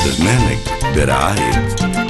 البرنامج برعاية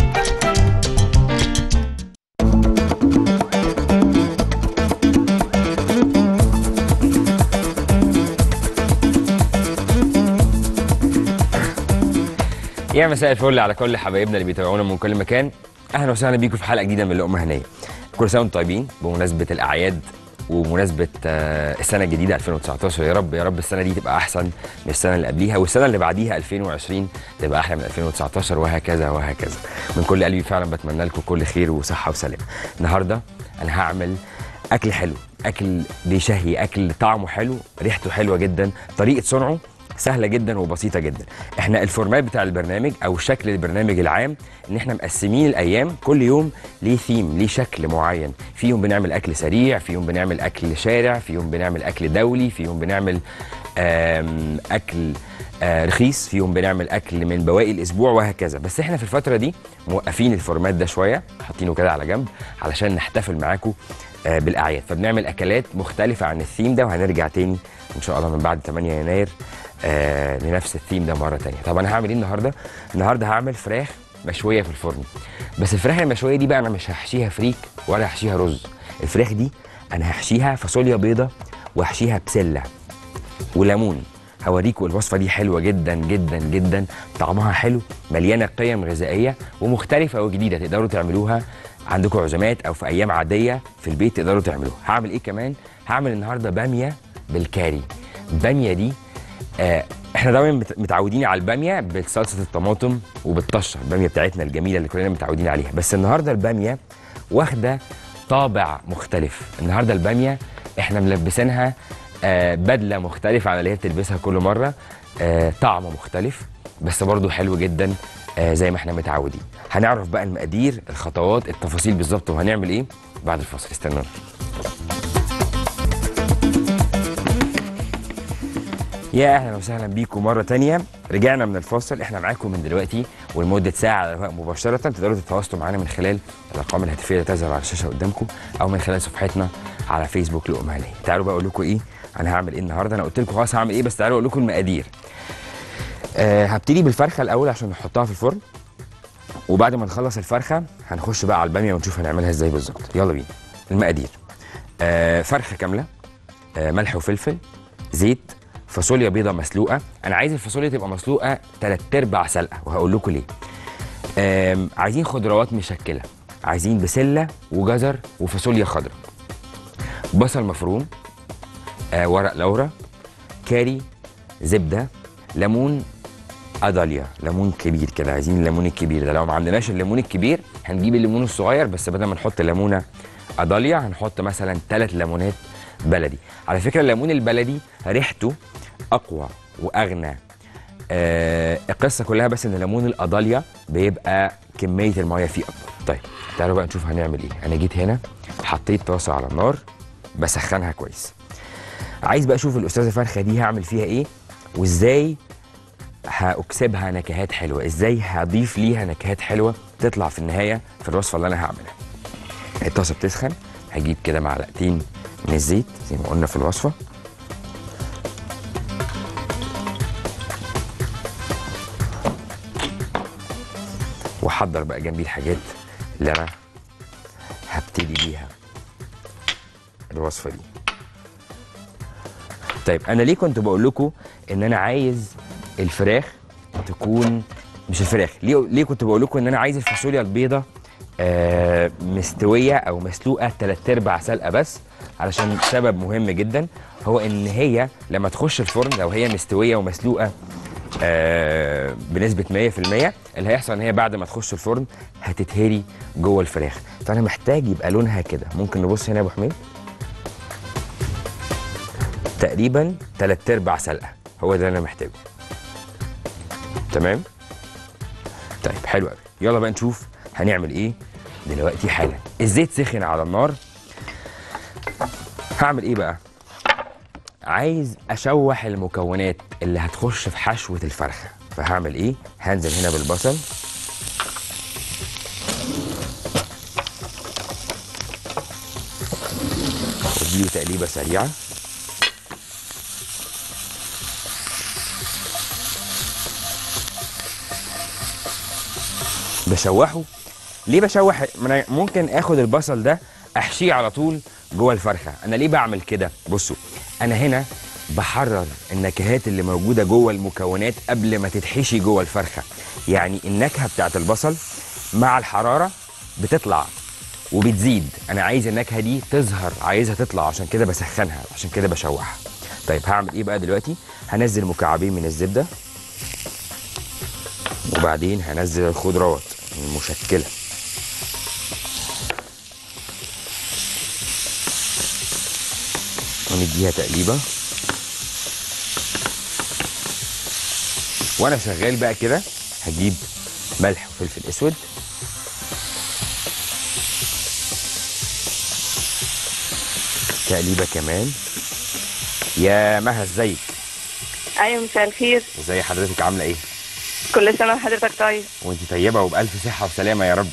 يا مساء الفل على كل حبايبنا اللي بيتابعونا من كل مكان اهلا وسهلا بيكم في حلقه جديده من لقمه هنيه كل سنه وانتم طيبين بمناسبه الاعياد ومناسبه آه، السنه الجديده 2019 يا رب يا رب السنه دي تبقى احسن من السنه اللي قبليها والسنه اللي بعديها 2020 تبقى احلى من 2019 وهكذا وهكذا من كل قلبي فعلا بتمنى لكم كل خير وصحه وسلام النهارده انا هعمل اكل حلو اكل بيشهي اكل طعمه حلو ريحته حلوه جدا طريقه صنعه سهله جدا وبسيطه جدا احنا الفورمات بتاع البرنامج او شكل البرنامج العام ان احنا مقسمين الايام كل يوم ليه ثيم ليه شكل معين في يوم بنعمل اكل سريع في يوم بنعمل اكل شارع في يوم بنعمل اكل دولي في يوم بنعمل آم، اكل آه، رخيص في يوم بنعمل اكل من بواقي الاسبوع وهكذا بس احنا في الفتره دي موقفين الفورمات ده شويه حاطينه كده على جنب علشان نحتفل معاكم آه، بالاعياد فبنعمل اكلات مختلفه عن الثيم ده وهنرجع تاني ان شاء الله من بعد 8 يناير آه لنفس الثيم ده مره تانية طب انا هعمل ايه النهارده النهارده هعمل فراخ مشويه في الفرن بس الفراخ المشويه دي بقى انا مش هحشيها فريك ولا هحشيها رز الفراخ دي انا هحشيها فاصوليا بيضه وهحشيها بسله وليمون هوريكم الوصفه دي حلوه جدا جدا جدا طعمها حلو مليانه قيم غذائيه ومختلفه وجديده تقدروا تعملوها عندكم عزومات او في ايام عاديه في البيت تقدروا تعملوها هعمل ايه كمان هعمل النهارده باميه بالكاري الباميه دي آه احنا دايما مت- متعودين على الباميه بصلصه الطماطم وبالطشه الباميه بتاعتنا الجميله اللي كلنا متعودين عليها بس النهارده الباميه واخده طابع مختلف النهارده الباميه احنا ملبسينها آه بدله مختلفه عن اللي هي بتلبسها كل مره آه طعم مختلف بس برضو حلو جدا آه زي ما احنا متعودين هنعرف بقى المقادير الخطوات التفاصيل بالظبط وهنعمل ايه بعد الفاصل استنونا يا اهلا وسهلا بيكم مره تانية رجعنا من الفاصل احنا معاكم من دلوقتي ولمده ساعه على الهواء مباشره تقدروا تتواصلوا معانا من خلال الارقام الهاتفيه اللي تظهر على الشاشه قدامكم او من خلال صفحتنا على فيسبوك لقمه هنيه تعالوا بقى اقول لكم ايه انا هعمل ايه النهارده انا قلت لكم خلاص هعمل ايه بس تعالوا اقول لكم المقادير أه هبتدي بالفرخه الاول عشان نحطها في الفرن وبعد ما نخلص الفرخه هنخش بقى على الباميه ونشوف هنعملها ازاي بالظبط يلا بينا المقادير أه فرخه كامله آه، ملح وفلفل زيت فاصوليا بيضة مسلوقة أنا عايز الفاصوليا تبقى مسلوقة تلات أرباع سلقة وهقول لكم ليه آم، عايزين خضروات مشكلة عايزين بسلة وجزر وفاصوليا خضراء بصل مفروم آه ورق لورا كاري زبدة ليمون أداليا ليمون كبير كده عايزين الليمون الكبير ده لو ما عندناش الليمون الكبير هنجيب الليمون الصغير بس بدل ما نحط ليمونه أداليا هنحط مثلا ثلاث ليمونات بلدي على فكرة الليمون البلدي ريحته أقوى وأغنى آه القصة كلها بس إن ليمون الأداليا بيبقى كمية المية فيه أكبر طيب تعالوا بقى نشوف هنعمل إيه أنا جيت هنا حطيت طاسة على النار بسخنها كويس عايز بقى اشوف الاستاذه فرخه دي هعمل فيها ايه وازاي هاكسبها نكهات حلوه ازاي هضيف ليها نكهات حلوه تطلع في النهايه في الوصفه اللي انا هعملها الطاسه بتسخن هجيب كده معلقتين من الزيت زي ما قلنا في الوصفه واحضر بقى جنبي الحاجات اللي انا هبتدي بيها الوصفه دي طيب انا ليه كنت بقول لكم ان انا عايز الفراخ تكون مش الفراخ ليه ليه كنت بقول لكم ان انا عايز الفاصوليا البيضه آه مستويه او مسلوقه تلات ارباع سلقه بس علشان سبب مهم جدا هو ان هي لما تخش الفرن لو هي مستويه ومسلوقه آه بنسبه 100% اللي هيحصل ان هي بعد ما تخش الفرن هتتهري جوه الفراخ فانا محتاج يبقى لونها كده ممكن نبص هنا يا ابو حميد تقريبا تلات ارباع سلقه هو ده اللي انا محتاجه تمام طيب حلو قوي يلا بقى نشوف هنعمل ايه دلوقتي حالا الزيت سخن على النار هعمل ايه بقى عايز اشوح المكونات اللي هتخش في حشوه الفرخه فهعمل ايه هنزل هنا بالبصل واديله تقليبه سريعه بشوحه ليه بشوح ما أنا ممكن اخد البصل ده احشيه على طول جوه الفرخه انا ليه بعمل كده بصوا انا هنا بحرر النكهات اللي موجوده جوه المكونات قبل ما تتحشي جوه الفرخه يعني النكهه بتاعت البصل مع الحراره بتطلع وبتزيد انا عايز النكهه دي تظهر عايزها تطلع عشان كده بسخنها عشان كده بشوحها طيب هعمل ايه بقى دلوقتي هنزل مكعبين من الزبده وبعدين هنزل الخضروات المشكله ونديها تقليبه وانا شغال بقى كده هجيب ملح وفلفل اسود تقليبه كمان يا مها ازيك ايوه مساء الخير ازي حضرتك عامله ايه كل سنه وحضرتك طيب وانت طيبه وبالف صحه وسلامه يا رب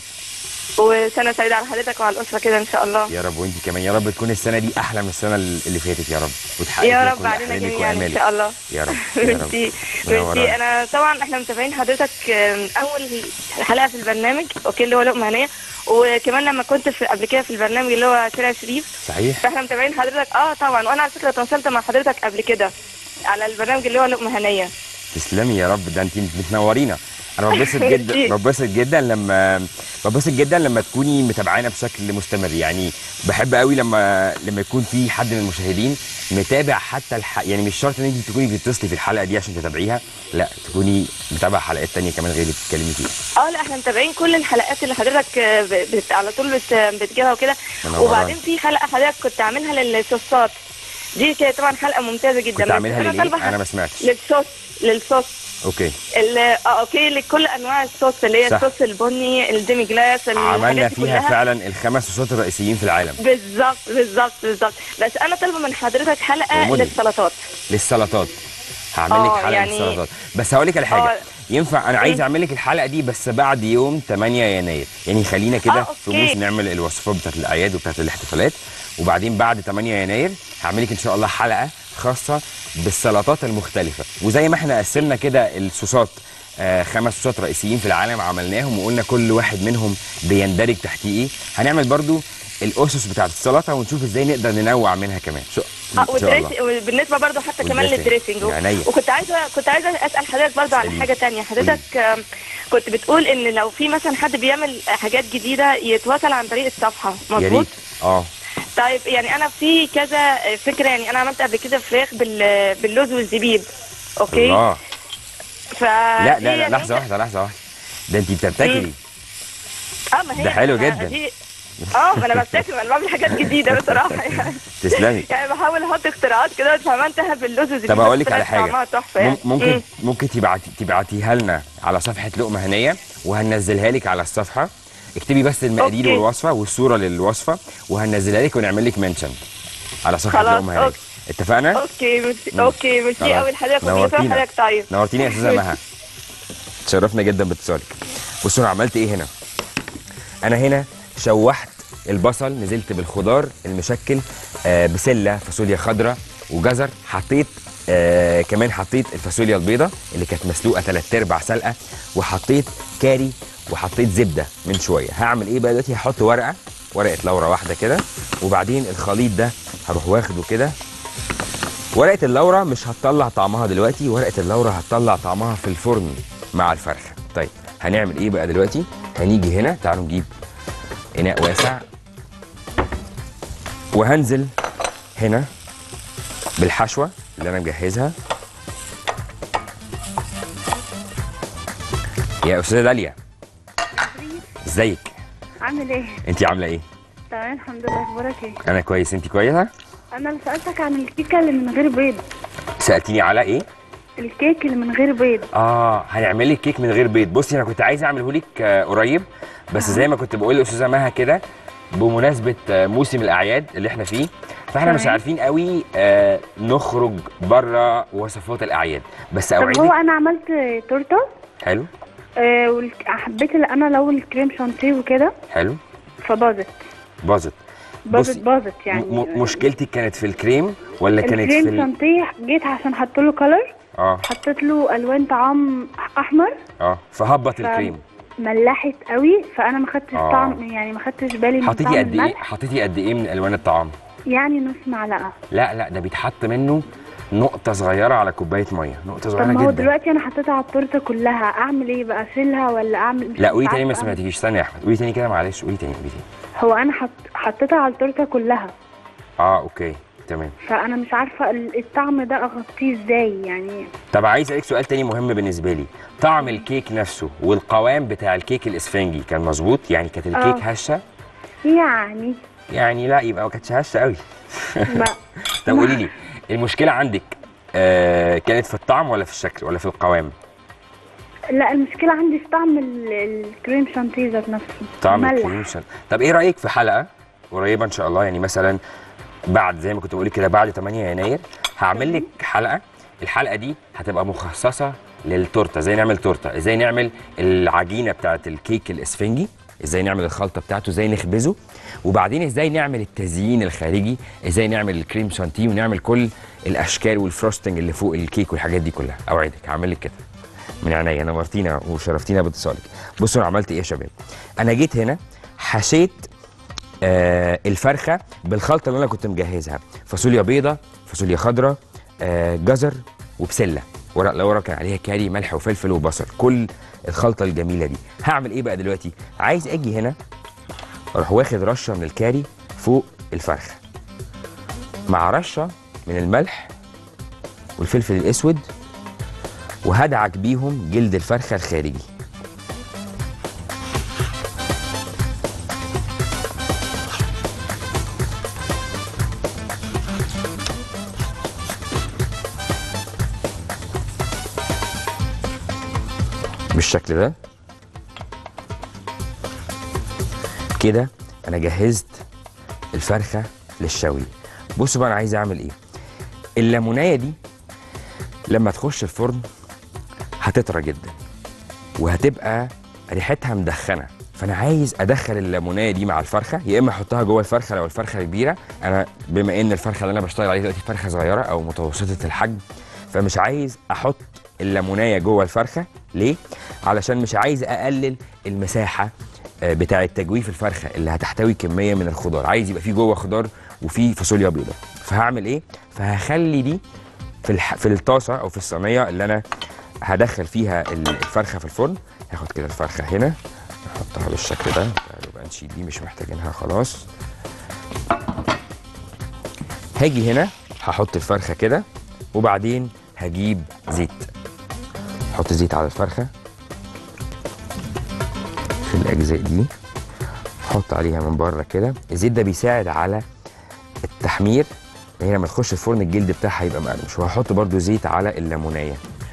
وسنه سعيده على حضرتك وعلى الاسره كده ان شاء الله يا رب وانت كمان يا رب تكون السنه دي احلى من السنه اللي فاتت يا رب وتحققي يا فيها رب كل علينا احلامك جميعا ان وامالك شاء الله يا رب يا رب ميرسي منورة. ميرسي انا طبعا احنا متابعين حضرتك آم، اول حلقه في البرنامج اوكي اللي هو لقمه هنيه وكمان لما كنت في قبل كده في البرنامج اللي هو شارع شريف صحيح فاحنا متابعين حضرتك اه طبعا وانا على فكره تواصلت مع حضرتك قبل كده على البرنامج اللي هو لقمه هنيه تسلمي يا رب ده انت بتنورينا انا ببسط جدا ميرسي. ببسط جدا لما ببسط جدا لما تكوني متابعانا بشكل مستمر يعني بحب قوي لما لما يكون في حد من المشاهدين متابع حتى الح... يعني مش شرط ان انت تكوني بتتصلي في الحلقه دي عشان تتابعيها لا تكوني متابعه حلقات تانية كمان غير اللي بتتكلمي فيها اه لا احنا متابعين كل الحلقات اللي حضرتك آه، ب- بت... على طول بت... بتجيبها وكده منوراني. وبعدين في حلقه حضرتك كنت عاملها للصوصات دي كانت طبعا حلقه ممتازه جدا كنت بس عاملها أنا ليه طالبة انا ما سمعتش للصوص للصوص اوكي ال- اه اوكي لكل انواع الصوص اللي هي صح. الصوص البني الديمي جلاس عملنا الحاجات دي فيها كلها. فعلا الخمس صوصات الرئيسيين في العالم بالظبط بالظبط بالظبط بس انا طالبه من حضرتك حلقه ومدن. للسلطات للسلطات هعمل لك آه، حلقه يعني- للسلطات بس هقول لك على حاجه آه. ينفع انا عايز إيه؟ اعمل لك الحلقه دي بس بعد يوم 8 يناير يعني خلينا كده آه، في أوكي. موس نعمل الوصفات بتاعت الاعياد وبتاعت الاحتفالات وبعدين بعد 8 يناير هعمل لك ان شاء الله حلقه خاصه بالسلطات المختلفه وزي ما احنا قسمنا كده الصوصات آه خمس صوصات رئيسيين في العالم عملناهم وقلنا كل واحد منهم بيندرج تحتيه ايه هنعمل برضو الاسس بتاعت السلطه ونشوف ازاي نقدر ننوع منها كمان شو اه ان شاء الله والدريس- وبالنسبه برضو حتى كمان والدريسنج. للدريسنج عينيا. وكنت عايزه كنت عايزه اسال حضرتك برضو على اسأليني. حاجه تانية حضرتك آم، كنت بتقول ان لو في مثلا حد بيعمل حاجات جديده يتواصل عن طريق الصفحه يا مظبوط ريت اه طيب يعني انا في كذا فكره يعني انا عملت قبل كده فراخ بال- باللوز والزبيب اوكي الله ف لا لا لا لحظه واحده لحظه واحده ده انت بتبتكري اه ما هي ده حلو أنا- جدا. دي- اه ما انا بفتكر انا بعمل حاجات جديده بصراحه يعني تسلمي يعني بحاول احط اختراعات كده بس عملتها باللوز والزبيب طب اقول لك بس على طلعت حاجه طعمها تحفه يعني مم- ممكن مم. ممكن تبعتي تبعتيها لنا على صفحه لقمه هنيه وهننزلها لك على الصفحه اكتبي بس المقادير أوكي. والوصفه والصوره للوصفه وهننزلها لك ونعمل لك منشن على صفحه خلاص، لقمه هنيه أوكي. اتفقنا اوكي ميرسي مم. اوكي ميرسي خلاص. قوي لحضرتك وكل سنه نورتينا. وحضرتك طيب نورتيني يا استاذه مها تشرفنا جدا باتصالك بصوا انا عملت ايه هنا انا هنا شوحت البصل نزلت بالخضار المشكل آه بسله فاصوليا خضراء وجزر حطيت آه كمان حطيت الفاصوليا البيضاء اللي كانت مسلوقه ثلاث ارباع سلقه وحطيت كاري وحطيت زبده من شويه هعمل ايه بقى دلوقتي هحط ورقه ورقه لورا واحده كده وبعدين الخليط ده هروح واخده كده ورقه اللورا مش هتطلع طعمها دلوقتي ورقه اللورا هتطلع طعمها في الفرن مع الفرخه طيب هنعمل ايه بقى دلوقتي هنيجي هنا تعالوا نجيب اناء واسع وهنزل هنا بالحشوه اللي انا مجهزها يا استاذه داليا ازيك عامل ايه؟ انت عامله ايه تمام الحمد لله اخبارك ايه؟ انا كويس انت كويسه انا اللي سألتك عن الكيكة اللي من غير بيض سالتيني على ايه الكيك اللي من غير بيض اه هنعمل لك كيك من غير بيض بصي انا كنت عايز اعمله لك آه، قريب بس زي ما كنت بقول لاستاذه مها كده بمناسبه آه، موسم الاعياد اللي احنا فيه فاحنا مش تمام. عارفين قوي آه، نخرج بره وصفات الاعياد بس طب هو اوعدك انا عملت تورته حلو آه والك- حبيت اللي انا لو الكريم شانتيه وكده حلو فباظت باظت باظت بصي، باظت يعني م- م- مشكلتك كانت في الكريم ولا كانت الكريم في ال... شانتيه جيت عشان احط له كلر اه حطيت له الوان طعام احمر اه فهبط ف- الكريم ملحت قوي فانا ما خدتش آه. طعم يعني ما خدتش بالي من طعم حطيتي قد ايه الملح حطيتي قد ايه من الوان الطعام يعني نص معلقه لا لا ده بيتحط منه نقطه صغيره على كوبايه ميه نقطه طب صغيره ما هو جدا دلوقتي انا حطيتها على التورته كلها اعمل ايه بقى اشيلها ولا اعمل مش لا قولي عارفة تاني ما أعمل. سمعتكيش ثانيه يا احمد قولي تاني كده معلش قولي تاني قولي تاني هو انا حط... حطيتها على التورته كلها اه اوكي تمام فانا مش عارفه ال- الطعم ده اغطيه ازاي يعني طب عايز اسالك سؤال تاني مهم بالنسبه لي طعم الكيك نفسه والقوام بتاع الكيك الاسفنجي كان مظبوط يعني كانت الكيك آه. هشه يعني يعني لا يبقى ما كانتش هشه قوي ما طب قولي لي المشكله عندك آه كانت في الطعم ولا في الشكل ولا في القوام لا المشكله عندي في طعم ال- الكريم شانتيه ذات نفسه طعم مملح. الكريم شان طب ايه رايك في حلقه قريبه ان شاء الله يعني مثلا بعد زي ما كنت بقول كده بعد 8 يناير هعمل لك حلقه الحلقه دي هتبقى مخصصه للتورته ازاي نعمل تورته ازاي نعمل العجينه بتاعه الكيك الاسفنجي ازاي نعمل الخلطه بتاعته ازاي نخبزه وبعدين ازاي نعمل التزيين الخارجي ازاي نعمل الكريم شانتيه ونعمل كل الاشكال والفروستنج اللي فوق الكيك والحاجات دي كلها اوعدك هعمل لك كده من عينيا نورتينا وشرفتينا باتصالك بصوا انا عملت ايه يا شباب انا جيت هنا حشيت آه الفرخه بالخلطه اللي انا كنت مجهزها فاصوليا بيضه فاصوليا خضراء آه جزر وبسله ورق لورا كان عليها كاري ملح وفلفل وبصل كل الخلطه الجميله دي هعمل ايه بقى دلوقتي عايز اجي هنا اروح واخد رشه من الكاري فوق الفرخه مع رشه من الملح والفلفل الاسود وهدعك بيهم جلد الفرخه الخارجي بالشكل ده كده انا جهزت الفرخه للشوي بصوا بقى انا عايز اعمل ايه الليمونيه دي لما تخش الفرن هتطرى جدا وهتبقى ريحتها مدخنه فانا عايز ادخل الليمونيه دي مع الفرخه يا اما احطها جوه الفرخه لو الفرخه كبيره انا بما ان الفرخه اللي انا بشتغل عليها دلوقتي فرخه صغيره او متوسطه الحجم فمش عايز احط الليمونيه جوه الفرخه ليه علشان مش عايز اقلل المساحه آه، بتاعه تجويف الفرخه اللي هتحتوي كميه من الخضار عايز يبقى فيه جوه خضار وفيه فاصوليا بيضاء فهعمل ايه فهخلي دي في الح... في الطاسه او في الصينيه اللي انا هدخل فيها ال- الفرخه في الفرن هاخد كده الفرخه هنا احطها بالشكل ده تعالوا بقى نشيل دي مش محتاجينها خلاص هاجي هنا هحط الفرخه كده وبعدين هجيب زيت احط زيت على الفرخه في الاجزاء دي احط عليها من بره كده الزيت ده بيساعد على التحمير هي لما تخش الفرن الجلد بتاعها يبقى مقرمش وهحط برده زيت على الليمونيه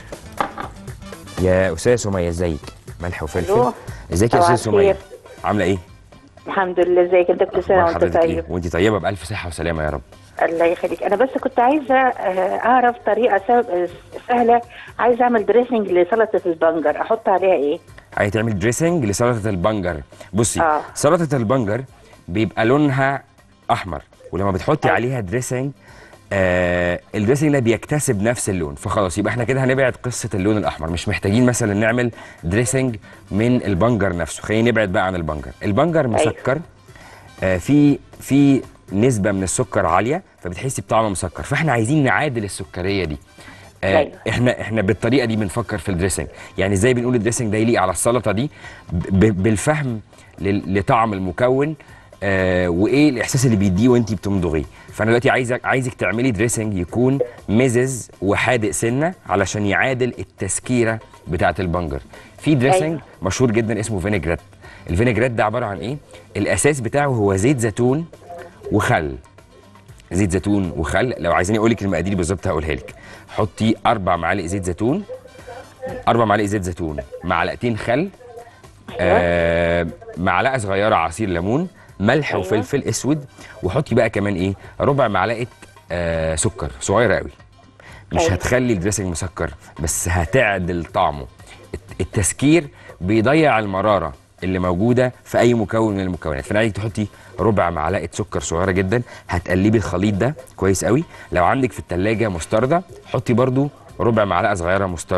يا استاذه سميه ازيك ملح وفلفل ألو. ازيك يا صباح استاذه سميه الخير. عامله ايه الحمد لله ازيك انت كل سنه أخبار وانت حضرتك ايه طيب وانت طيبه بالف صحه وسلامه يا رب الله يخليك انا بس كنت عايزه آه، اعرف طريقه سه- سهله عايزه اعمل دريسنج لسلطه البنجر احط عليها ايه عايز تعمل دريسنج لسلطه البنجر بصي آه. سلطه البنجر بيبقى لونها احمر ولما بتحطي أيوة. عليها دريسنج آه الدريسنج ده بيكتسب نفس اللون فخلاص يبقى احنا كده هنبعد قصه اللون الاحمر مش محتاجين مثلا نعمل دريسنج من البنجر نفسه خلينا نبعد بقى عن البنجر البنجر مسكر آه في في نسبه من السكر عاليه فبتحسي بطعم مسكر فاحنا عايزين نعادل السكريه دي آه أيوة. احنا احنا بالطريقه دي بنفكر في الدريسنج يعني ازاي بنقول الدريسنج ده يليق على السلطه دي ب- بالفهم لل- لطعم المكون آه وايه الاحساس اللي بيديه وانت بتمضغيه فانا دلوقتي عايزك عايزك تعملي دريسنج يكون مزز وحادق سنه علشان يعادل التسكيره بتاعه البنجر في دريسنج أيوة. مشهور جدا اسمه فينيجرات الفينيجرات ده عباره عن ايه الاساس بتاعه هو زيت زيتون وخل زيت زيتون وخل لو عايزين اقول لك المقادير بالظبط هقولها لك حطي اربع معالق زيت زيتون اربع معالق زيت زيتون معلقتين خل آه معلقه صغيره عصير ليمون ملح أيوة. وفلفل اسود وحطي بقى كمان ايه ربع معلقه آه سكر صغيره قوي مش أيوة. هتخلي الدريسنج مسكر بس هتعدل طعمه الت- التسكير بيضيع المراره اللي موجوده في اي مكون من المكونات فانا عايزك تحطي ربع معلقه سكر صغيره جدا هتقلبي الخليط ده كويس قوي لو عندك في التلاجة مستردة حطي برضو ربع معلقه صغيره مستردة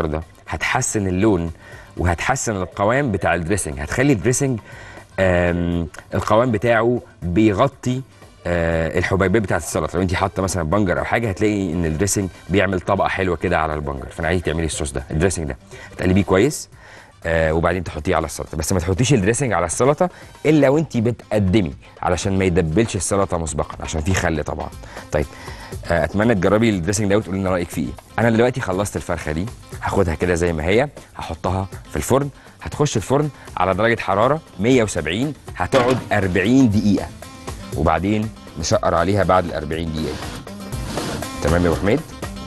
هتحسن اللون وهتحسن القوام بتاع الدريسنج هتخلي الدريسنج آم، القوام بتاعه بيغطي آه، الحبيبات بتاعت السلطه لو انت حاطه مثلا بنجر او حاجه هتلاقي ان الدريسنج بيعمل طبقه حلوه كده على البنجر فانا عايزك تعملي الصوص ده الدريسنج ده تقلبيه كويس آه وبعدين تحطيه على السلطه بس ما تحطيش الدريسنج على السلطه الا وانت بتقدمي علشان ما يدبلش السلطه مسبقا عشان في خل طبعا طيب آه اتمنى تجربي الدريسنج ده وتقولي لنا رايك فيه ايه انا دلوقتي خلصت الفرخه دي هاخدها كده زي ما هي هحطها في الفرن هتخش الفرن على درجه حراره 170 هتقعد 40 دقيقه وبعدين نشقر عليها بعد ال 40 دقيقه دي. تمام يا ابو حميد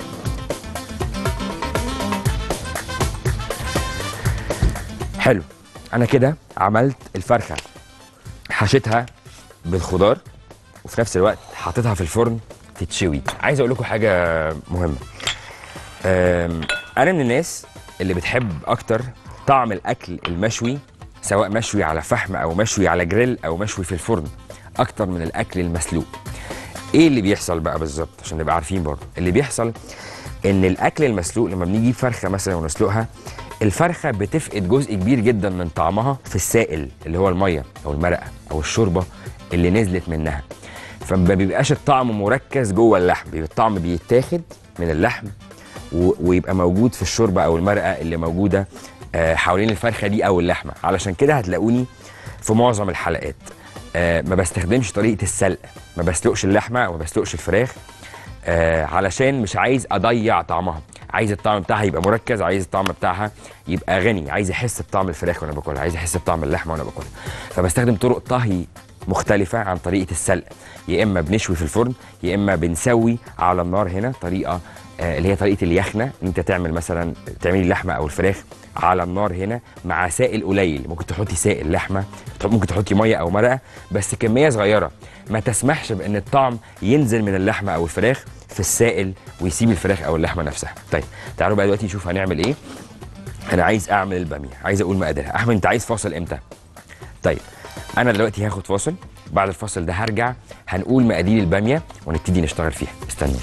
حلو انا كده عملت الفرخه حشيتها بالخضار وفي نفس الوقت حطيتها في الفرن تتشوي عايز اقول لكم حاجه مهمه أم، انا من الناس اللي بتحب اكتر طعم الاكل المشوي سواء مشوي على فحم او مشوي على جريل او مشوي في الفرن اكتر من الاكل المسلوق ايه اللي بيحصل بقى بالظبط عشان نبقى عارفين برضه اللي بيحصل ان الاكل المسلوق لما بنيجي فرخه مثلا ونسلقها الفرخه بتفقد جزء كبير جدا من طعمها في السائل اللي هو الميه او المرقه او الشوربه اللي نزلت منها فما بيبقاش الطعم مركز جوه اللحم بيبقى الطعم بيتاخد من اللحم و- ويبقى موجود في الشوربه او المرقه اللي موجوده آه، حوالين الفرخه دي او اللحمه علشان كده هتلاقوني في معظم الحلقات آه، ما بستخدمش طريقه السلق ما بسلقش اللحمه او ما بسلقش الفراخ آه، علشان مش عايز اضيع طعمها عايز الطعم بتاعها يبقى مركز عايز الطعم بتاعها يبقى غني عايز احس بطعم الفراخ وانا باكلها عايز احس بطعم اللحمه وانا باكلها فبستخدم طرق طهي مختلفة عن طريقة السلق يا إما بنشوي في الفرن يا إما بنسوي على النار هنا طريقة آه، اللي هي طريقة اليخنة إن أنت تعمل مثلا تعملي اللحمة أو الفراخ على النار هنا مع سائل قليل ممكن تحطي سائل لحمة ممكن تحطي مية أو مرقة بس كمية صغيرة ما تسمحش بأن الطعم ينزل من اللحمة أو الفراخ في السائل ويسيب الفراخ أو اللحمة نفسها طيب تعالوا بقى دلوقتي نشوف هنعمل إيه أنا عايز أعمل البامية عايز أقول مقاديرها أحمد أنت عايز فاصل إمتى؟ طيب انا دلوقتي هاخد فاصل بعد الفاصل ده هرجع هنقول مقادير الباميه ونبتدي نشتغل فيها استنوا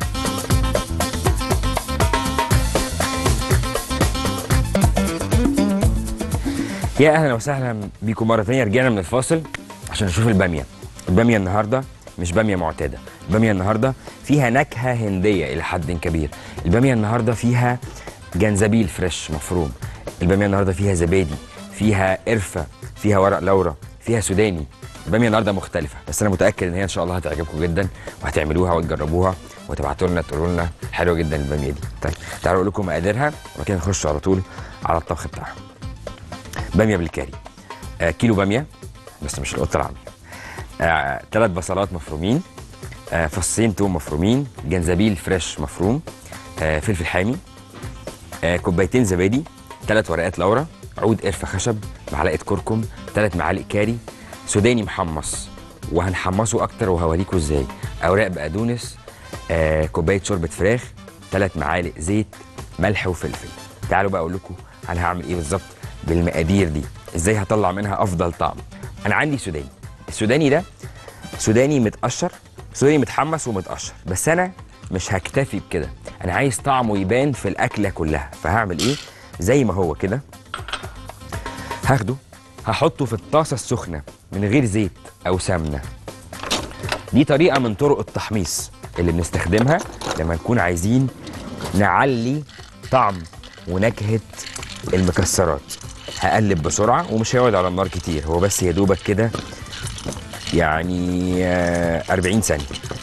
يا اهلا وسهلا بيكم مره ثانيه رجعنا من الفاصل عشان نشوف الباميه الباميه النهارده مش باميه معتاده الباميه النهارده فيها نكهه هنديه الى حد كبير الباميه النهارده فيها جنزبيل فريش مفروم الباميه النهارده فيها زبادي فيها قرفه فيها ورق لورا فيها سوداني الباميه النهارده مختلفه بس انا متاكد ان هي ان شاء الله هتعجبكم جدا وهتعملوها وتجربوها وتبعتوا لنا تقولوا لنا حلوه جدا الباميه دي طيب تعالوا اقول لكم مقاديرها وبعد كده نخش على طول على الطبخ بتاعها باميه بالكاري آه كيلو باميه بس مش القطه العاميه آه ثلاث بصلات مفرومين آه فصين توم مفرومين جنزبيل فريش مفروم آه فلفل حامي آه كوبايتين زبادي ثلاث ورقات لورا عود قرفه خشب معلقه كركم ثلاث معالق كاري سوداني محمص وهنحمصه اكتر وهوريكم ازاي اوراق بقدونس آه كوبايه شوربه فراخ ثلاث معالق زيت ملح وفلفل تعالوا بقى اقول لكم انا هعمل ايه بالظبط بالمقادير دي ازاي هطلع منها افضل طعم انا عندي سوداني السوداني ده سوداني متقشر سوداني متحمص ومتقشر بس انا مش هكتفي بكده انا عايز طعمه يبان في الاكله كلها فهعمل ايه زي ما هو كده هاخده هحطه في الطاسه السخنه من غير زيت او سمنه دي طريقه من طرق التحميص اللي بنستخدمها لما نكون عايزين نعلي طعم ونكهه المكسرات هقلب بسرعه ومش هيقعد على النار كتير هو بس يا دوبك كده يعني آه، 40 ثانيه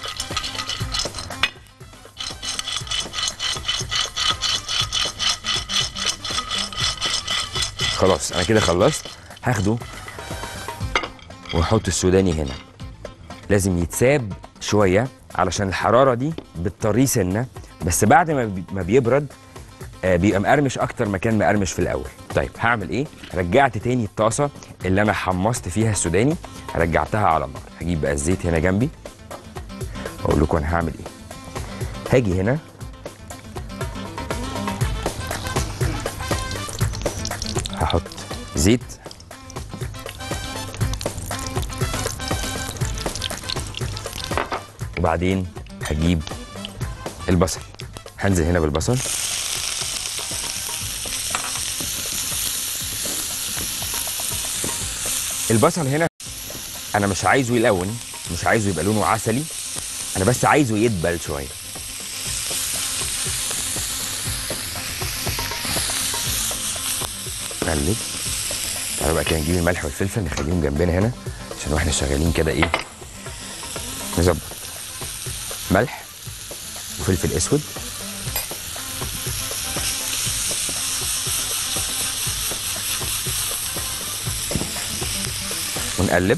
خلاص انا كده خلصت هاخده واحط السوداني هنا لازم يتساب شويه علشان الحراره دي بتطريه سنه بس بعد ما بي- ما بيبرد آه، بيبقى مقرمش اكتر ما كان مقرمش في الاول طيب هعمل ايه رجعت تاني الطاسه اللي انا حمصت فيها السوداني رجعتها على النار هجيب بقى الزيت هنا جنبي اقول لكم انا هعمل ايه هاجي هنا هحط زيت وبعدين هجيب البصل هنزل هنا بالبصل البصل هنا انا مش عايزه يلون مش عايزه يبقى لونه عسلي انا بس عايزه يدبل شويه نقلب تعالوا بقى كده نجيب الملح والفلفل نخليهم جنبنا هنا عشان واحنا شغالين كده ايه نظبط ملح وفلفل اسود ونقلب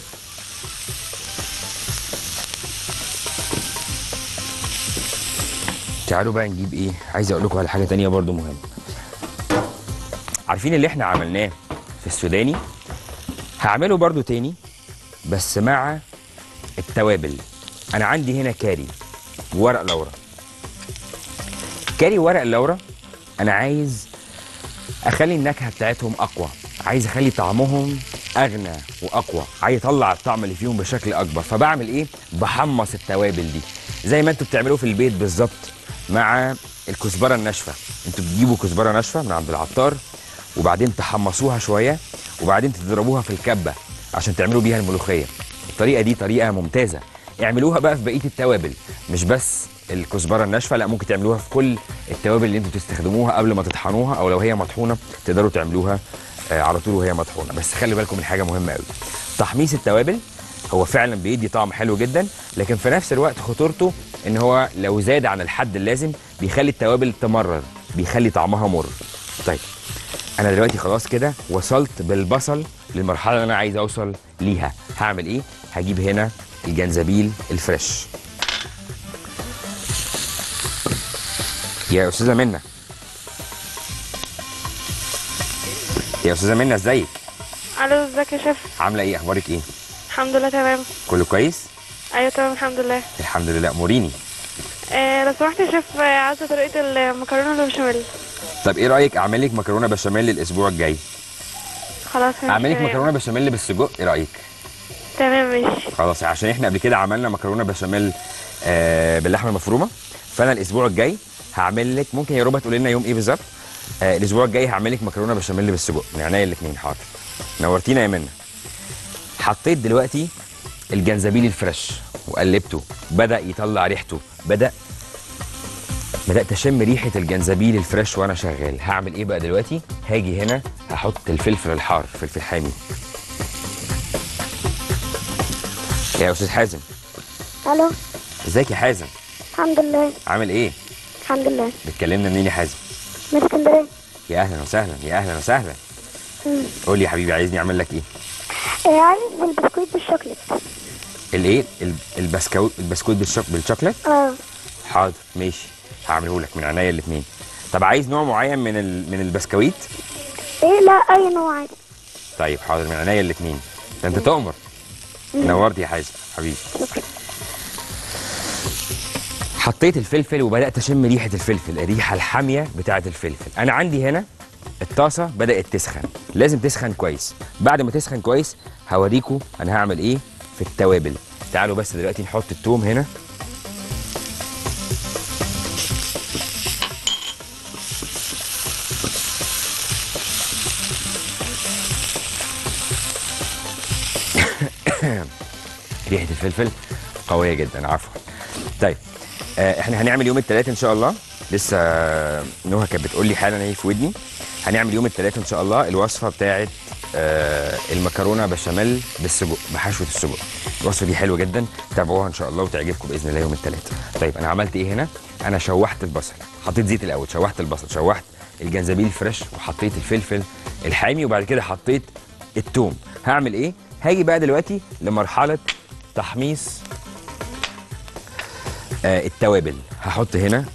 تعالوا بقى نجيب ايه عايز اقول لكم على حاجه تانية برضو مهمه عارفين اللي احنا عملناه في السوداني هعمله برضو تاني بس مع التوابل انا عندي هنا كاري وورق لورا كاري وورق اللورا انا عايز اخلي النكهه بتاعتهم اقوى عايز اخلي طعمهم اغنى واقوى عايز اطلع الطعم اللي فيهم بشكل اكبر فبعمل ايه بحمص التوابل دي زي ما انتوا بتعملوه في البيت بالظبط مع الكزبره الناشفه انتوا بتجيبوا كزبره ناشفه من عند العطار وبعدين تحمصوها شويه وبعدين تضربوها في الكبه عشان تعملوا بيها الملوخيه الطريقه دي طريقه ممتازه اعملوها بقى في بقيه التوابل مش بس الكزبره الناشفه لا ممكن تعملوها في كل التوابل اللي انتوا بتستخدموها قبل ما تطحنوها او لو هي مطحونه تقدروا تعملوها آه، على طول وهي مطحونه بس خلي بالكم من حاجه مهمه قوي تحميص التوابل هو فعلا بيدي طعم حلو جدا لكن في نفس الوقت خطورته ان هو لو زاد عن الحد اللازم بيخلي التوابل تمرر بيخلي طعمها مر طيب انا دلوقتي خلاص كده وصلت بالبصل للمرحله اللي انا عايز اوصل ليها هعمل ايه هجيب هنا الجنزبيل الفريش يا استاذه منى يا استاذه منى ازيك الو ازيك يا شيف عامله ايه اخبارك ايه الحمد لله تمام كله كويس ايوه تمام الحمد لله الحمد لله اموريني آه لو سمحت يا شيف آه، عايزه طريقه المكرونه بالبشاميل طب ايه رايك اعمل لك مكرونه بشاميل الاسبوع الجاي خلاص ماشي، اعمل لك تمام. مكرونه بشاميل بالسجق ايه رايك تمام ماشي خلاص عشان احنا قبل كده عملنا مكرونه بشاميل آه باللحمه المفرومه فانا الاسبوع الجاي هعمل لك ممكن يا ربى تقول لنا يوم ايه بالظبط آه الاسبوع الجاي هعمل لك مكرونه بشاميل بالسجق من عينيا الاثنين حاضر نورتينا يا منى حطيت دلوقتي الجنزبيل الفريش وقلبته بدا يطلع ريحته بدا بدات اشم ريحه الجنزبيل الفريش وانا شغال هعمل ايه بقى دلوقتي هاجي هنا هحط الفلفل الحار فلفل حامي يا استاذ حازم الو ازيك يا حازم الحمد لله عامل ايه الحمد لله بتكلمنا منين يا حازم من اسكندريه يا اهلا وسهلا يا اهلا وسهلا مم. قول لي يا حبيبي عايزني اعمل لك ايه آه، عايز البسكويت بالشوكليت الايه ال- البسكوت البسكوت بالشوك بالشوكليت اه حاضر ماشي هعمله لك من عينيا الاثنين طب عايز نوع معين من ال... من البسكويت ايه لا اي نوع عادي طيب حاضر من عينيا الاثنين ده انت تؤمر نورت يا حازم حبيبي شكرا حطيت الفلفل وبدات اشم ريحه الفلفل الريحه الحاميه بتاعه الفلفل انا عندي هنا الطاسه بدات تسخن لازم تسخن كويس بعد ما تسخن كويس هوريكم انا هعمل ايه في التوابل تعالوا بس دلوقتي نحط التوم هنا ريحه الفلفل قويه جدا عفوا طيب آه احنا هنعمل يوم الثلاث ان شاء الله لسه نهى كانت بتقول لي حالا اهي في ودني هنعمل يوم الثلاث ان شاء الله الوصفه بتاعه آه المكرونه بشاميل بالسجق بحشوه السجق الوصفه دي حلوه جدا تابعوها ان شاء الله وتعجبكم باذن الله يوم الثلاث طيب انا عملت ايه هنا انا شوحت البصل حطيت زيت الاول شوحت البصل شوحت الجنزبيل فريش وحطيت الفلفل الحامي وبعد كده حطيت التوم هعمل ايه هاجي بقى دلوقتي لمرحله تحميص آه التوابل هحط هنا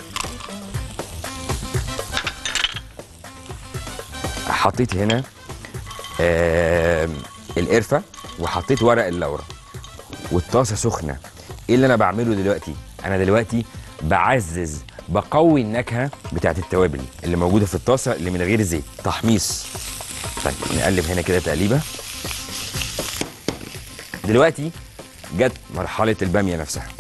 حطيت هنا آه القرفه وحطيت ورق اللورا والطاسه سخنه ايه اللي انا بعمله دلوقتي انا دلوقتي بعزز بقوي النكهه بتاعت التوابل اللي موجوده في الطاسه اللي من غير زيت تحميص طيب نقلب هنا كده تقليبه دلوقتي جت مرحله الباميه نفسها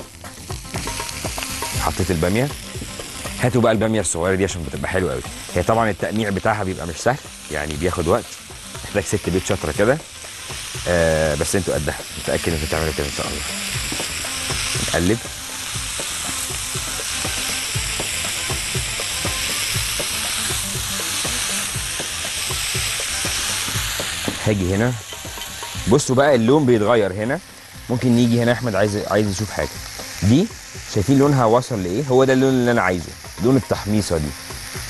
حطيت الباميه هاتوا بقى الباميه الصغيره دي عشان بتبقى حلوه قوي هي طبعا التقميع بتاعها بيبقى مش سهل يعني بياخد وقت محتاج ست بيت شاطره كده آه بس انتوا قدها متاكد انكم تعملوا كده ان شاء الله نقلب هاجي هنا بصوا بقى اللون بيتغير هنا ممكن نيجي هنا احمد عايز عايز يشوف حاجه دي شايفين لونها وصل لايه هو ده اللون اللي انا عايزه لون التحميصه دي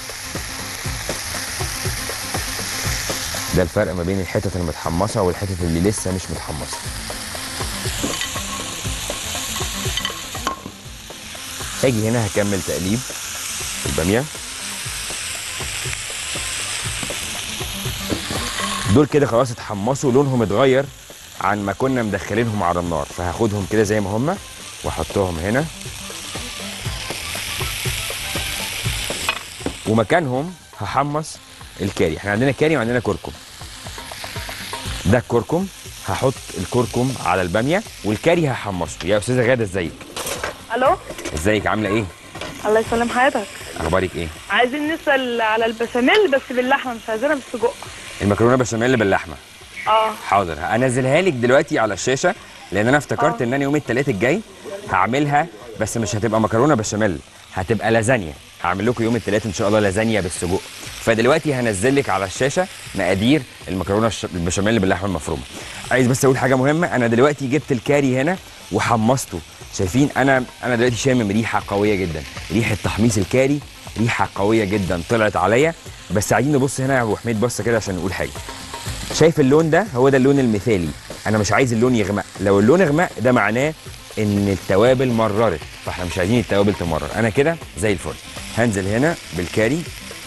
ده الفرق ما بين الحتت المتحمصه والحتت اللي لسه مش متحمصه هاجي هنا هكمل تقليب الباميه دول كده خلاص اتحمصوا لونهم اتغير عن ما كنا مدخلينهم على النار فهاخدهم كده زي ما هم واحطهم هنا ومكانهم هحمص الكاري احنا عندنا كاري وعندنا كركم ده الكركم هحط الكركم على الباميه والكاري هحمصه يا استاذه غاده ازيك الو ازيك عامله ايه الله يسلم حياتك اخبارك ايه عايزين نسال على البشاميل بس باللحمه مش عايزينها بالسجق المكرونه بشاميل باللحمه اه حاضر هنزلها لك دلوقتي على الشاشه لان انا افتكرت آه. ان انا يوم الثلاث الجاي هعملها بس مش هتبقى مكرونه بشاميل هتبقى لازانيا هعمل لكم يوم الثلاث ان شاء الله لازانيا بالسجق فدلوقتي هنزل لك على الشاشه مقادير المكرونه الش- البشاميل باللحمه المفرومه عايز بس اقول حاجه مهمه انا دلوقتي جبت الكاري هنا وحمصته شايفين انا انا دلوقتي شامم ريحه قويه جدا ريحه تحميص الكاري ريحه قويه جدا طلعت عليا بس عايزين نبص هنا يا ابو حميد بصه كده عشان نقول حاجه شايف اللون ده هو ده اللون المثالي انا مش عايز اللون يغمق لو اللون اغمق ده معناه ان التوابل مررت فاحنا مش عايزين التوابل تمرر انا كده زي الفل هنزل هنا بالكاري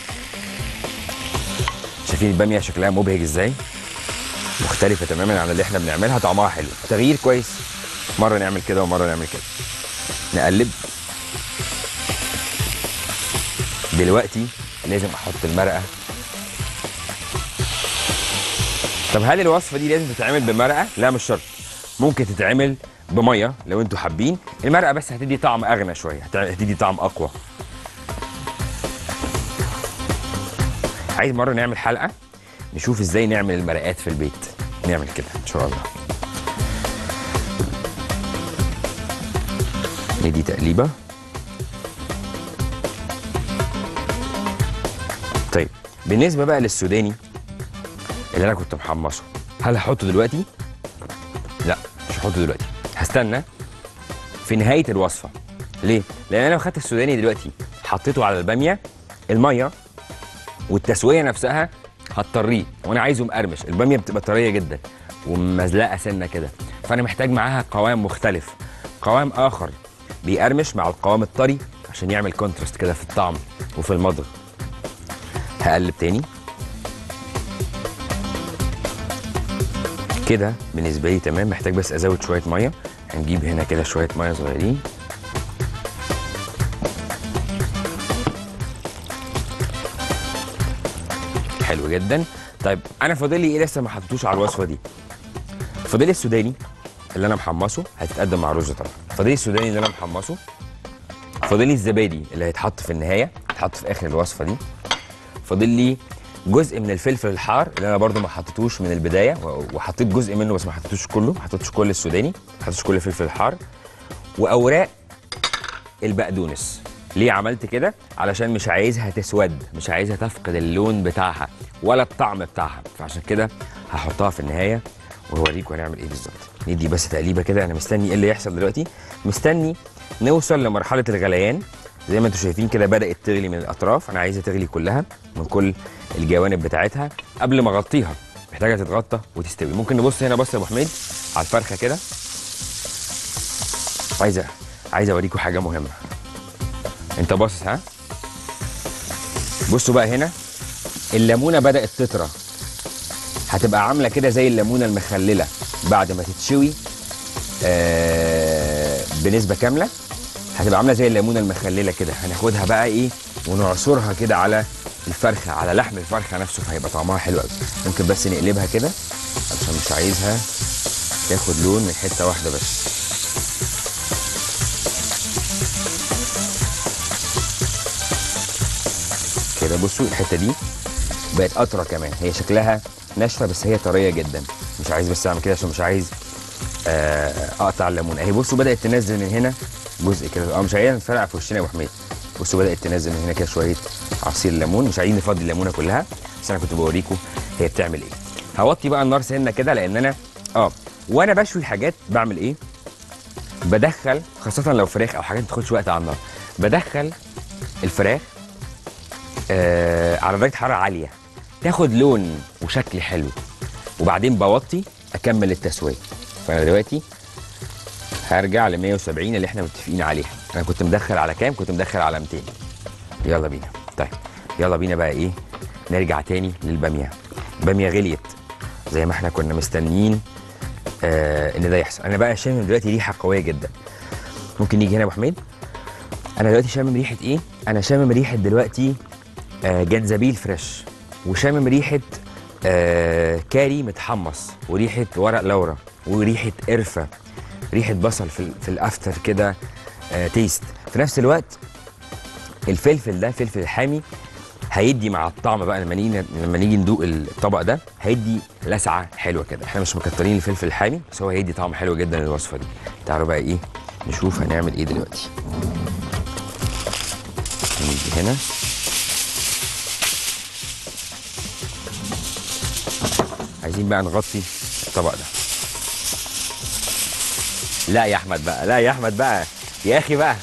شايفين الباميه شكلها مبهج ازاي مختلفه تماما عن اللي احنا بنعملها طعمها حلو تغيير كويس مره نعمل كده ومره نعمل كده نقلب دلوقتي لازم احط المرقه طب هل الوصفه دي لازم تتعمل بمرقه؟ لا مش شرط. ممكن تتعمل بميه لو انتوا حابين، المرقه بس هتدي طعم اغنى شويه، هت- هتدي طعم اقوى. عايز مره نعمل حلقه نشوف ازاي نعمل المرقات في البيت. نعمل كده ان شاء الله. ندي تقليبه. طيب بالنسبه بقى للسوداني اللي انا كنت محمصه هل هحطه دلوقتي لا مش هحطه دلوقتي هستنى في نهايه الوصفه ليه لان انا لو خدت السوداني دلوقتي حطيته على الباميه الميه والتسويه نفسها هتطريه وانا عايزه مقرمش الباميه بتبقى طريه جدا ومزلقه سنه كده فانا محتاج معاها قوام مختلف قوام اخر بيقرمش مع القوام الطري عشان يعمل كونتراست كده في الطعم وفي المضغ هقلب تاني كده بالنسبه لي تمام محتاج بس ازود شويه ميه هنجيب هنا كده شويه ميه صغيرين حلو جدا طيب انا فاضل لي ايه لسه ما حطيتوش على الوصفه دي فاضل لي السوداني اللي انا محمصه هتتقدم مع رز طبعا فاضل لي السوداني اللي انا محمصه فاضل لي الزبادي اللي هيتحط في النهايه هيتحط في اخر الوصفه دي فاضل لي جزء من الفلفل الحار اللي انا برضو ما حطيتوش من البدايه و- وحطيت جزء منه بس ما حطيتوش كله ما حطيتوش كل السوداني ما حطيتوش كل الفلفل الحار واوراق البقدونس ليه عملت كده علشان مش عايزها تسود مش عايزها تفقد اللون بتاعها ولا الطعم بتاعها فعشان كده هحطها في النهايه وهوريكم هنعمل ايه بالظبط ندي بس تقليبه كده انا مستني ايه اللي يحصل دلوقتي مستني نوصل لمرحله الغليان زي ما انتم شايفين كده بدات تغلي من الاطراف انا عايزها تغلي كلها من كل الجوانب بتاعتها قبل ما اغطيها محتاجه تتغطى وتستوي ممكن نبص هنا بص يا ابو حميد على الفرخه كده عايزه عايز اوريكم حاجه مهمه انت باصص ها بصوا بقى هنا الليمونه بدات تطرى هتبقى عامله كده زي الليمونه المخلله بعد ما تتشوي آه بنسبه كامله هتبقى عامله زي الليمونه المخلله كده هناخدها بقى ايه ونعصرها كده على الفرخه على لحم الفرخه نفسه فهيبقى طعمها حلو قوي ممكن بس نقلبها كده عشان مش عايزها تاخد لون من حته واحده بس كده بصوا الحته دي بقت اطرى كمان هي شكلها ناشفه بس هي طريه جدا مش عايز بس اعمل كده عشان مش عايز آه، اقطع الليمون اهي بصوا بدات تنزل من هنا جزء كده اه مش عايزين نفرقع في وشنا يا ابو حميد بصوا بدات تنزل من هنا كده شويه عصير ليمون مش عايزين نفضي الليمونه كلها بس انا كنت بوريكم هي بتعمل ايه هوطي بقى النار سنه كده لان انا اه وانا بشوي الحاجات بعمل ايه بدخل خاصه لو فراخ او حاجات ما تاخدش وقت على النار بدخل الفراخ آه على درجه حراره عاليه تاخد لون وشكل حلو وبعدين بوطي اكمل التسويه فانا دلوقتي هرجع ل 170 اللي احنا متفقين عليها انا كنت مدخل على كام كنت مدخل على 200 يلا بينا طيب يلا بينا بقى ايه نرجع تاني للباميه الباميه غليت زي ما احنا كنا مستنيين آه ان ده يحصل انا بقى شامم دلوقتي ريحه قويه جدا ممكن نيجي هنا يا ابو حميد انا دلوقتي شامم ريحه ايه انا شامم ريحه دلوقتي آه جنزبيل فريش وشامم ريحه آه كاري متحمص وريحه ورق لورا وريحه قرفه ريحه بصل في, ال- في الافتر كده آه تيست في نفس الوقت الفلفل ده فلفل الحامي هيدي مع الطعم بقى لما نيجي لما نيجي ندوق الطبق ده هيدي لسعه حلوه كده احنا مش مكترين الفلفل الحامي بس هو هيدي طعم حلو جدا للوصفه دي تعالوا بقى ايه نشوف هنعمل ايه دلوقتي نيجي هنا عايزين بقى نغطي الطبق ده لا يا احمد بقى لا يا احمد بقى يا اخي بقى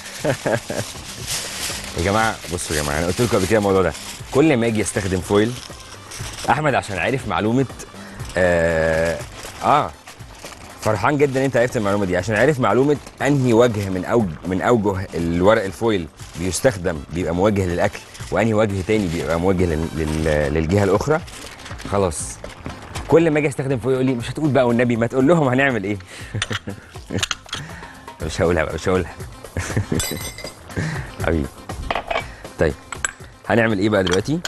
يا جماعه بصوا يا جماعه انا قلت لكم قبل كده الموضوع ده كل ما اجي استخدم فويل احمد عشان عارف معلومه اه, آه فرحان جدا انت عرفت المعلومه دي عشان عارف معلومه انهي وجه من اوج من اوجه الورق الفويل بيستخدم بيبقى موجه للاكل وانهي وجه تاني بيبقى موجه لل... لل... للجهه الاخرى خلاص كل ما اجي استخدم فويل يقول لي مش هتقول بقى والنبي ما تقول لهم هنعمل ايه مش هقولها بقى مش هقولها حبيبي طيب هنعمل ايه بقى دلوقتي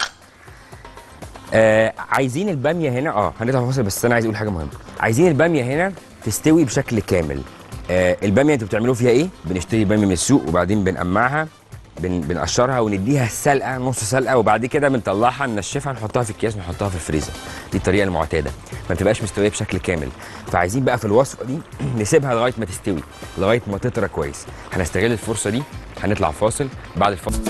آه عايزين الباميه هنا اه هنطلع فاصل بس انا عايز اقول حاجه مهمه عايزين الباميه هنا تستوي بشكل كامل آه الباميه انتوا بتعملوا فيها ايه بنشتري باميه من السوق وبعدين بنقمعها بن بنقشرها ونديها سلقه نص سلقه وبعد كده بنطلعها ننشفها نحطها في اكياس نحطها في الفريزر دي الطريقه المعتاده ما بتبقاش مستويه بشكل كامل فعايزين بقى في الوصفه دي نسيبها لغايه ما تستوي لغايه ما تطرى كويس هنستغل الفرصه دي هنطلع فاصل بعد الفاصل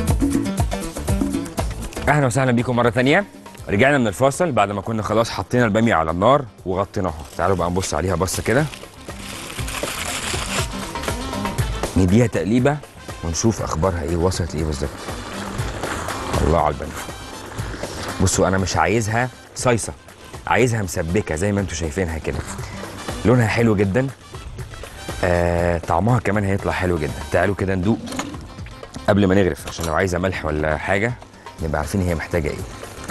اهلا وسهلا بيكم مره ثانيه رجعنا من الفاصل بعد ما كنا خلاص حطينا الباميه على النار وغطيناها تعالوا بقى نبص عليها بصه كده نديها تقليبه ونشوف اخبارها ايه وصلت لايه بالظبط الله على الباميه بصوا انا مش عايزها صيصه عايزها مسبكه زي ما انتم شايفينها كده لونها حلو جدا آه طعمها كمان هيطلع حلو جدا تعالوا كده ندوق قبل ما نغرف عشان لو عايزه ملح ولا حاجه نبقى عارفين هي محتاجه ايه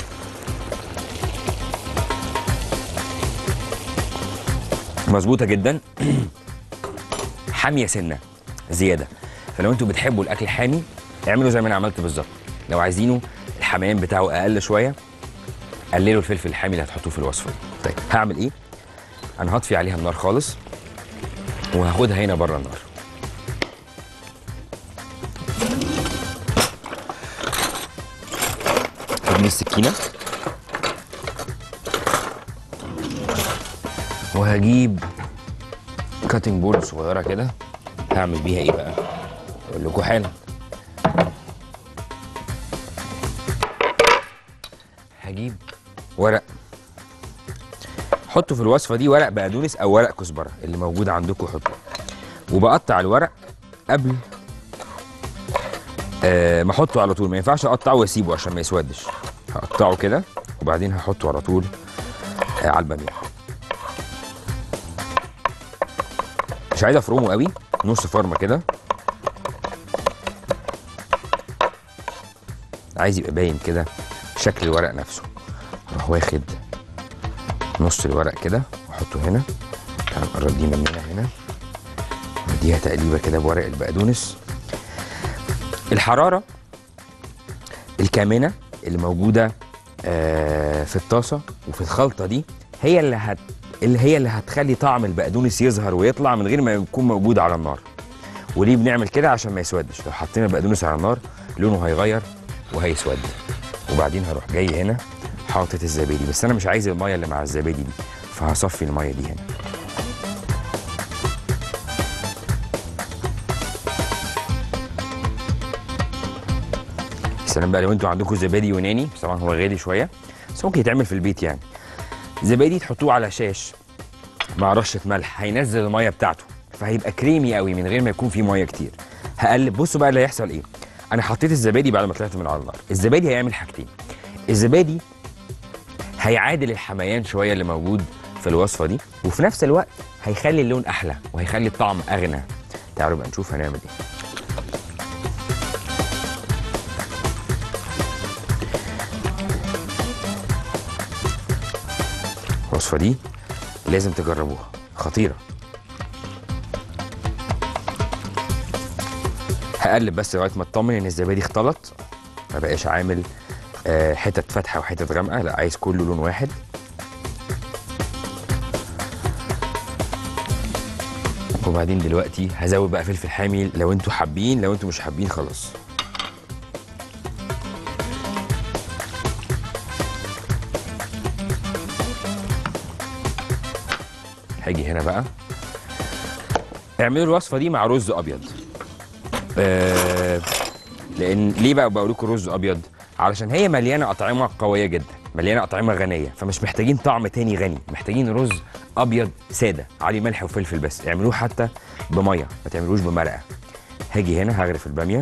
مظبوطه جدا حاميه سنه زياده فلو انتوا بتحبوا الاكل حامي اعملوا زي ما انا عملت بالظبط لو عايزينه الحميان بتاعه اقل شويه قللوا الفلفل الحامي اللي هتحطوه في الوصفه دي طيب هعمل ايه انا هطفي عليها النار خالص وهاخدها هنا بره النار خد لي السكينه وهجيب كاتنج بورد صغيره كده هعمل بيها ايه بقى اقول لكم حالا هجيب ورق حطوا في الوصفه دي ورق بقدونس او ورق كزبره اللي موجود عندكم حطوه وبقطع الورق قبل آه ما احطه على طول ما ينفعش اقطعه واسيبه عشان ما يسودش هقطعه كده وبعدين هحطه على طول آه على الباميه مش عايز افرمه قوي نص فرمه كده عايز يبقى باين كده شكل الورق نفسه اروح واخد نص الورق كده واحطه هنا هنقرب دي مننا هنا نديها تقليبه كده بورق البقدونس الحراره الكامنه اللي موجوده آه، في الطاسه وفي الخلطه دي هي اللي هت اللي هي اللي هتخلي طعم البقدونس يظهر ويطلع من غير ما يكون موجود على النار وليه بنعمل كده عشان ما يسودش لو حطينا البقدونس على النار لونه هيغير وهيسود وبعدين هروح جاي هنا حاطط الزبادي بس انا مش عايز الميه اللي مع الزبادي دي فهصفي الميه دي هنا السلام بقى لو انتوا عندكم زبادي يوناني بس طبعا هو غالي شويه بس ممكن يتعمل في البيت يعني زبادي تحطوه على شاش مع رشه ملح هينزل الميه بتاعته فهيبقى كريمي قوي من غير ما يكون فيه ميه كتير هقلب بصوا بقى اللي هيحصل ايه انا حطيت الزبادي بعد ما طلعت من على النار الزبادي هيعمل حاجتين الزبادي هيعادل الحميان شويه اللي موجود في الوصفه دي وفي نفس الوقت هيخلي اللون احلى وهيخلي الطعم اغنى تعالوا بقى نشوف هنعمل ايه الوصفه دي لازم تجربوها خطيره هقلب بس لغايه ما اطمن ان الزبادي اختلط ما بقاش عامل آه، حتت فاتحه وحتت غامقه لا عايز كله لون واحد وبعدين دلوقتي هزود بقى فلفل حامي لو انتوا حابين لو انتوا مش حابين خلاص هاجي هنا بقى اعملوا الوصفه دي مع رز ابيض آه لان ليه بقى بقول لكم رز ابيض علشان هي مليانه اطعمه قويه جدا مليانه اطعمه غنيه فمش محتاجين طعم تاني غني محتاجين رز ابيض ساده عليه ملح وفلفل بس اعملوه حتى بميه ما تعملوش بمرقه هاجي هنا هغرف الباميه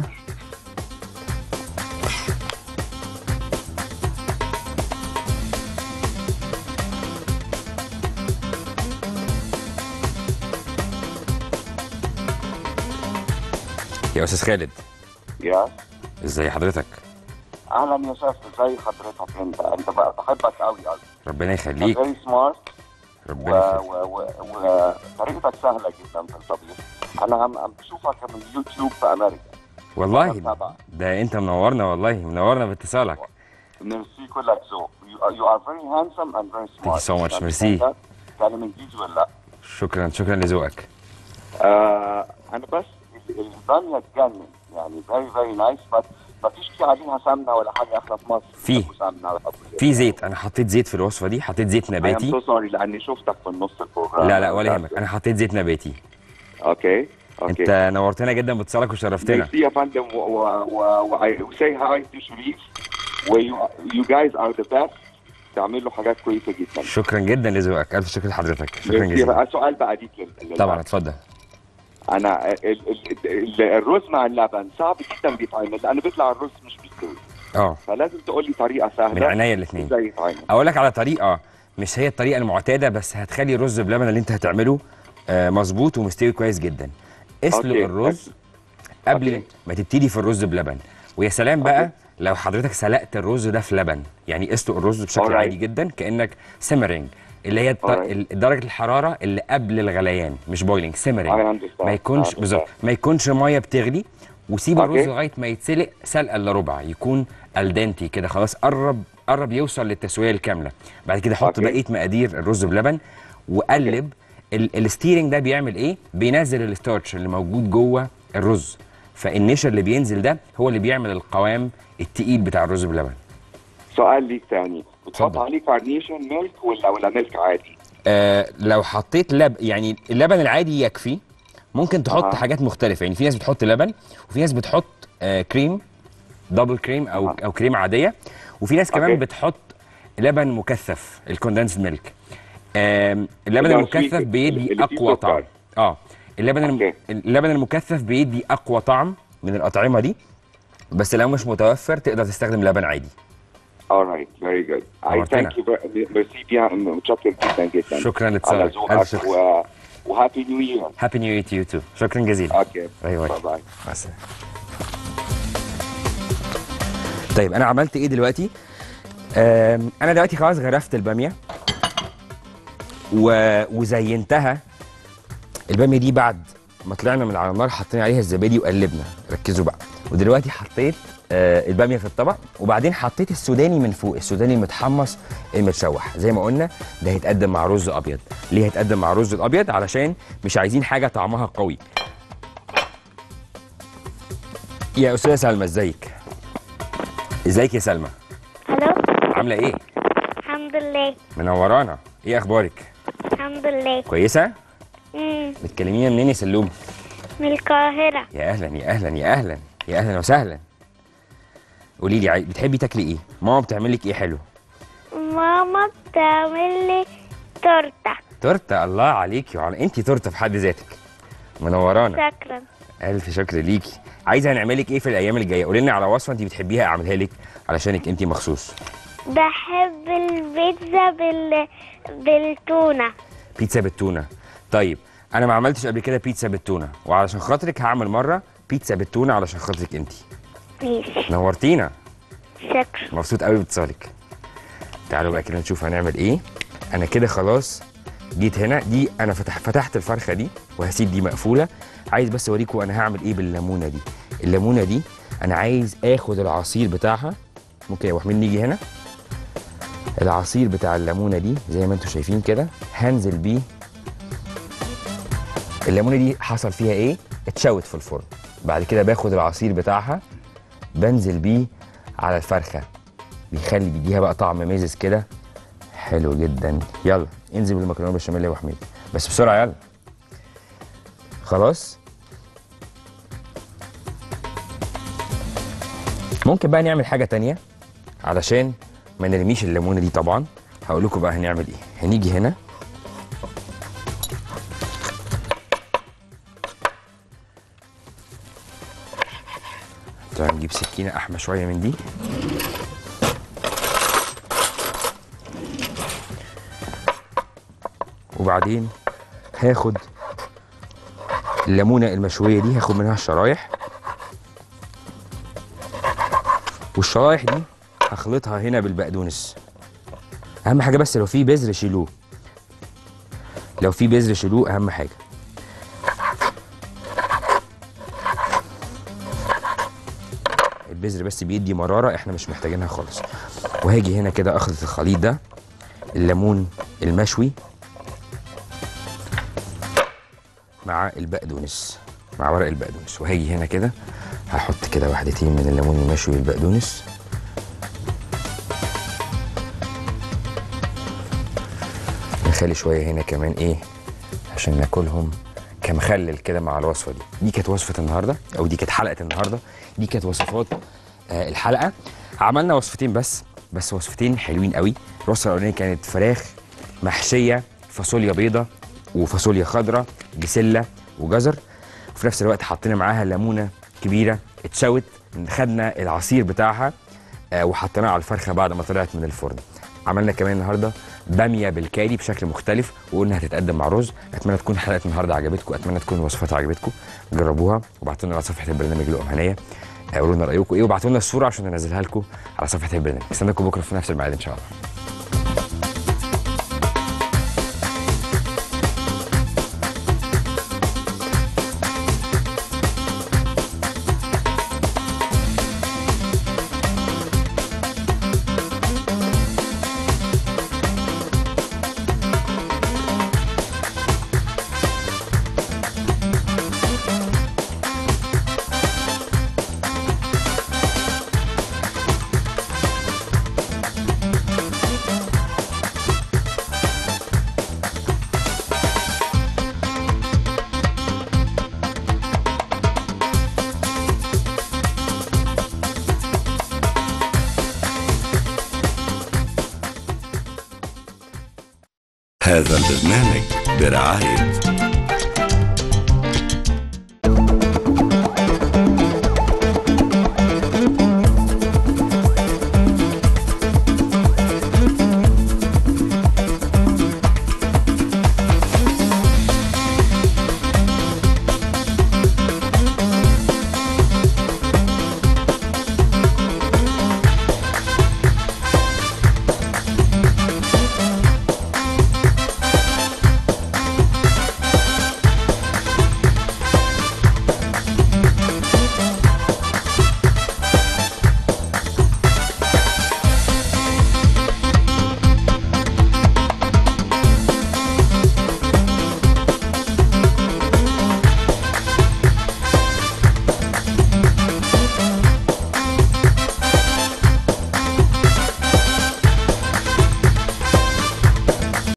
يا استاذ خالد يا ازي حضرتك اهلا يا شيخ ازي حضرتك انت انت بقى بحبك قوي قوي ربنا يخليك فيري سمارت و- ربنا يخليك و- و- وطريقتك سهله جدا في الطبيخ انا عم عم بشوفك من اليوتيوب في امريكا والله طبعا. ده انت منورنا والله منورنا باتصالك ميرسي كلك ذوق يو ار فيري هاندسم اند فيري سمارت so much. ميرسي. كلام انجليزي ولا لا؟ شكرا شكرا لذوقك آه انا بس ال- الباميه تجنن يعني فيري فيري نايس بس ما فيش في عليها سمنه ولا حاجه احنا في مصر في. بيحطوا سمنه ويحطوا زيت. في زيت انا حطيت زيت في الوصفه دي حطيت زيت I am نباتي so sorry لاني شفتك في النص البروجرام لا لا ولا يهمك انا حطيت زيت نباتي اوكي اوكي انت نورتنا جدا باتصالك وشرفتنا ميرسي يا فندم و و و و say hi to شريف و you, you guys are the best تعملوا حاجات كويسه جدا شكرا جدا لذوقك الف شكر لحضرتك شكرا ميرسي. جزيلا بقى سؤال بقى ليك لل- لل- طبعا اتفضل انا ال ال ال الرز مع اللبن صعب جدا بيتعمل لانه بيطلع الرز مش بيستوي اه فلازم تقول لي طريقه سهله من عينيا الاثنين ازاي يتعمل اقول لك على طريقه مش هي الطريقه المعتاده بس هتخلي الرز بلبن اللي انت هتعمله آه، مظبوط ومستوي كويس جدا اسلق أوكي. الرز قبل أوكي. ما تبتدي في الرز بلبن ويا سلام بقى أوكي. لو حضرتك سلقت الرز ده في لبن يعني اسلق الرز بشكل Alright. عادي جدا كانك سيمرينج اللي هي الط- Alright. ال- درجه الحراره اللي قبل الغليان مش بويلنج I سيمرينج understand. ما يكونش I بالظبط understand. ما يكونش ميه بتغلي وسيب الرز أوكي. لغايه ما يتسلق سلقه الا ربع يكون الدنتي كده خلاص قرب قرب يوصل للتسويه الكامله بعد كده حط أوكي. بقيه مقادير الرز بلبن وقلب ال- الستيرنج ده بيعمل ايه بينزل الستارتش اللي موجود جوه الرز فالنشا اللي بينزل ده هو اللي بيعمل القوام التقيل بتاع الرز بلبن سؤال ليك تاني بتحط اتفضل. عليه كارنيشن ميلك ولا ولا ميلك عادي آه لو حطيت لب يعني اللبن العادي يكفي ممكن تحط أها. حاجات مختلفه يعني في ناس بتحط لبن وفي ناس بتحط آه كريم دبل كريم او أها. او كريم عاديه وفي ناس كمان أوكي. بتحط لبن مكثف الكوندنس ميلك آم، اللبن اللي هو المكثف sweet- بيدي اللي فيه اقوى سكر. طعم اه اللبن الم... أوكي. اللبن المكثف بيدي اقوى طعم من الاطعمه دي بس لو مش متوفر تقدر تستخدم لبن عادي alright very good I نورتنا. thank you very- ميرسي بيها متشكر جدا جدا شكرا على لاتصالك ألف ذوقك شكر و وهابي نيو يير هابي نيو يير تو يو تو شكرا جزيلا اوكي أيوة. باي باي مع السلامة. طيب انا عملت ايه دلوقتي آم، انا دلوقتي خلاص غرفت الباميه و... وزينتها الباميه دي بعد ما طلعنا من على النار حطينا عليها الزبادي وقلبنا ركزوا بقى ودلوقتي حطيت آه، الباميه في الطبق وبعدين حطيت السوداني من فوق السوداني المتحمص المتشوح زي ما قلنا ده هيتقدم مع رز ابيض ليه هيتقدم مع رز الابيض علشان مش عايزين حاجه طعمها قوي يا استاذه سلمى ازيك ازيك يا سلمى الو عامله ايه الحمد لله منورانا ايه اخبارك الحمد لله كويسه مم. بتكلمينا منين يا سلوم من القاهرة يا اهلا يا اهلا يا اهلا يا اهلا وسهلا قولي لي عاي- بتحبي تاكلي ايه ماما بتعمل لك ايه حلو ماما بتعمل لي تورتة تورته الله عليكي وعلى انت تورته في حد ذاتك منورانا شكرا الف شكر ليكي عايزه نعمل لك ايه في الايام الجايه قولي لنا على وصفه انت بتحبيها اعملها لك علشانك انت مخصوص بحب البيتزا بال... بالتونة بيتزا بالتونه طيب انا ما عملتش قبل كده بيتزا بالتونه وعلشان خاطرك هعمل مره بيتزا بالتونه علشان خاطرك انت ماشي نورتينا شكرا مبسوط قوي باتصالك تعالوا بقى كده نشوف هنعمل ايه انا كده خلاص جيت هنا دي انا فتح فتحت الفرخه دي وهسيب دي مقفوله عايز بس اوريكم انا هعمل ايه بالليمونه دي الليمونه دي انا عايز اخد العصير بتاعها ممكن يا ابو حميد نيجي هنا العصير بتاع الليمونه دي زي ما انتم شايفين كده هنزل بيه الليمونه دي حصل فيها ايه اتشوت في الفرن بعد كده باخد العصير بتاعها بنزل بيه على الفرخه بيخلي بيديها بقى طعم ميزز كده حلو جدا يلا انزل بالمكرونه بالبشاميل يا ابو حميد بس بسرعه يلا خلاص ممكن بقى نعمل حاجه تانية علشان ما نرميش الليمونه دي طبعا هقول لكم بقى هنعمل ايه هنيجي هنا تعال نجيب سكينه احمى شويه من دي وبعدين هاخد الليمونه المشويه دي هاخد منها الشرايح والشرايح دي هخلطها هنا بالبقدونس اهم حاجه بس لو في بذر شيلوه لو في بذر شيلوه اهم حاجه البذر بس بيدي مراره احنا مش محتاجينها خالص وهاجي هنا كده اخلط الخليط ده الليمون المشوي مع البقدونس مع ورق البقدونس وهاجي هنا كده هحط كده واحدتين من الليمون المشوي والبقدونس نخلي شويه هنا كمان ايه عشان ناكلهم كمخلل كده مع الوصفه دي دي كانت وصفه النهارده او دي كانت حلقه النهارده دي كانت وصفات آه الحلقه عملنا وصفتين بس بس وصفتين حلوين قوي الوصفه الاولانيه كانت فراخ محشيه فاصوليا بيضه وفاصوليا خضراء بسله وجزر وفي نفس الوقت حطينا معاها ليمونه كبيره اتشوت خدنا العصير بتاعها آه، وحطيناها على الفرخه بعد ما طلعت من الفرن عملنا كمان النهارده باميه بالكاري بشكل مختلف وقلنا هتتقدم مع رز اتمنى تكون حلقه النهارده عجبتكم اتمنى تكون الوصفات عجبتكم جربوها وابعتوا لنا على صفحه البرنامج لقمه هنيه آه، قولوا لنا رايكم ايه وابعتوا لنا الصوره عشان ننزلها لكم على صفحه البرنامج استناكم بكره في نفس الميعاد ان شاء الله هذا البرنامج برعاية